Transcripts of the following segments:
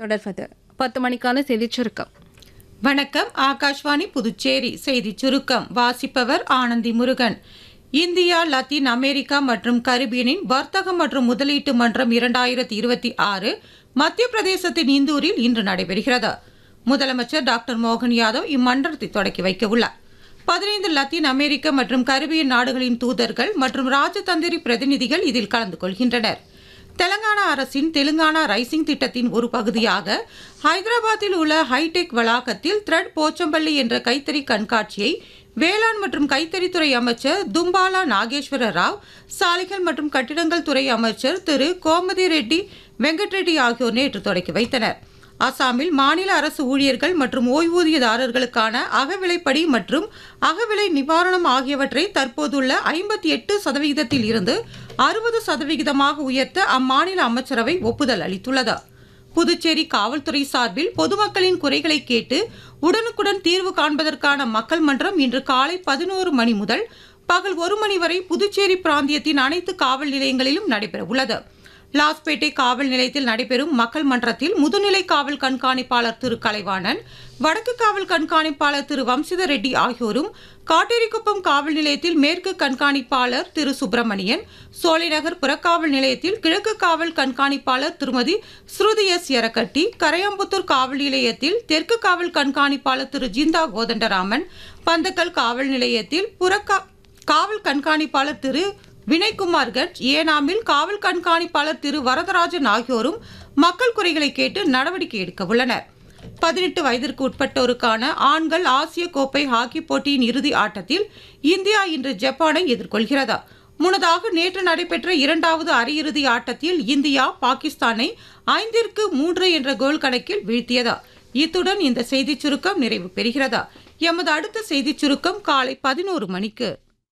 தொடர்வது பத்து மணிக்கான செய்திச் சுருக்கம் வணக்கம் ஆகாஷ்வாணி புதுச்சேரி செய்தி சுருக்கம் வாசிப்பவர் Anandhi Murugan India Latin America மற்றும் கரிபியனின் வர்த்தகம் மற்றும் முதலீட்டு மன்றம் இரண்டாயிரத்தி இருபத்தி ஆறு மத்திய பிரதேசத்தின் இந்தூரில் இன்று நடைபெறுகிறது முதலமைச்சர் டாக்டர் மோகன் யாதவ் இம்மன்றத்தை தொடக்கி வைக்க உள்ளார் பதினைந்து லத்தீன் அமெரிக்க மற்றும் கரிபியன் நாடுகளின் தூதர்கள் மற்றும் ராஜதந்திரி பிரதிநிதிகள் இதில் கலந்து கொள்கின்றனர் தெலங்கானா அரசின் தெலுங்கானா ரைசிங் திட்டத்தின் ஒரு பகுதியாக ஹைதராபாத்தில் உள்ள ஹைடெக் வளாகத்தில் த்ரெட் போச்சம்பள்ளி என்ற கைத்தறி கண்காட்சியை வேளாண் மற்றும் கைத்தறித்துறை அமைச்சர் தும்பாலா நாகேஸ்வர ராவ் சாலைகள் மற்றும் கட்டிடங்கள் துறை அமைச்சர் திரு கோமதி ரெட்டி வெங்கட்ரெட்டி ஆகியோர் நேற்று தொடக்கி வைத்தனர் அசாமில் மாநில அரசு ஊழியர்கள் மற்றும் ஓய்வூதியதாரர்களுக்கான அகவிலைப்படி மற்றும் அகவிலை நிவாரணம் ஆகியவற்றை தற்போதுள்ள ஐம்பத்தி எட்டு சதவிகிதத்தில் இருந்து அறுபது சதவிகிதமாக உயர்த்த அம்மாநில அமைச்சரவை ஒப்புதல் அளித்துள்ளது புதுச்சேரி காவல்துறை சார்பில் பொதுமக்களின் குறைகளை கேட்டு உடனுக்குடன் தீர்வு காண்பதற்கான மக்கள் மன்றம் இன்று காலை பதினோரு மணி முதல் பகல் ஒரு மணி வரை புதுச்சேரி பிராந்தியத்தின் அனைத்து காவல் நிலையங்களிலும் நடைபெற உள்ளது லாஸ்பேட்டை காவல் நிலையத்தில் நடைபெறும் மக்கள் மன்றத்தில் முதுநிலை காவல் கண்காணிப்பாளர் திரு கலைவாணன் வடக்கு காவல் கண்காணிப்பாளர் திரு வம்சித ரெட்டி ஆகியோரும் காட்டேரிக்குப்பம் காவல் நிலையத்தில் மேற்கு கண்காணிப்பாளர் திரு சுப்பிரமணியன் சோலைநகர் புறக்காவல் நிலையத்தில் கிழக்கு காவல் கண்காணிப்பாளர் திருமதி ஸ்ருதி எஸ் எரக்கட்டி கரையாம்புத்தூர் காவல் நிலையத்தில் தெற்கு காவல் கண்காணிப்பாளர் திரு ஜிந்தா கோதண்டராமன் பந்தக்கல் காவல் நிலையத்தில் புறக்கா காவல் கண்காணிப்பாளர் திரு வினய்குமார் கட் ஏனாமில் காவல் கண்காணிப்பாளர் திரு வரதராஜன் ஆகியோரும் மக்கள் குறைகளை கேட்டு நடவடிக்கை எடுக்க உள்ளனர் பதினெட்டு வயதிற்கு உட்பட்டோருக்கான ஆண்கள் ஆசிய கோப்பை ஹாக்கி போட்டியின் இறுதி ஆட்டத்தில் இந்தியா இன்று ஜப்பானை எதிர்கொள்கிறது முன்னதாக நேற்று நடைபெற்ற இரண்டாவது அரையிறுதி ஆட்டத்தில் இந்தியா பாகிஸ்தானை ஐந்திற்கு மூன்று என்ற கோல் கணக்கில் வீழ்த்தியது இத்துடன் இந்த செய்திச் சுருக்கம் நிறைவு பெறுகிறது எமது அடுத்த செய்திச் சுருக்கம் காலை பதினோரு மணிக்கு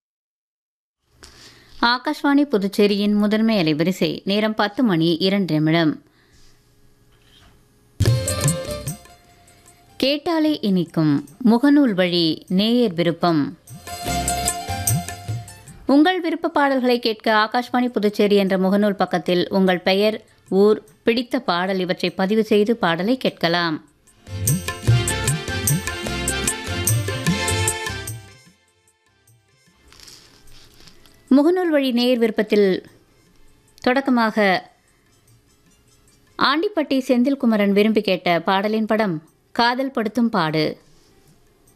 ஆகாஷ்வாணி புதுச்சேரியின் முதன்மை அலைவரிசை நேரம் பத்து மணி இரண்டு நிமிடம் கேட்டாலே இனிக்கும் முகநூல் வழி நேயர் விருப்பம் உங்கள் விருப்ப பாடல்களை கேட்க ஆகாஷ்வாணி புதுச்சேரி என்ற முகநூல் பக்கத்தில் உங்கள் பெயர் ஊர் பிடித்த பாடல் இவற்றை பதிவு செய்து பாடலை கேட்கலாம் முகநூல் வழி நேயர் விருப்பத்தில் தொடக்கமாக ஆண்டிப்பட்டி செந்தில்குமரன் விரும்பி கேட்ட பாடலின் படம் காதல் படுத்தும் பாடு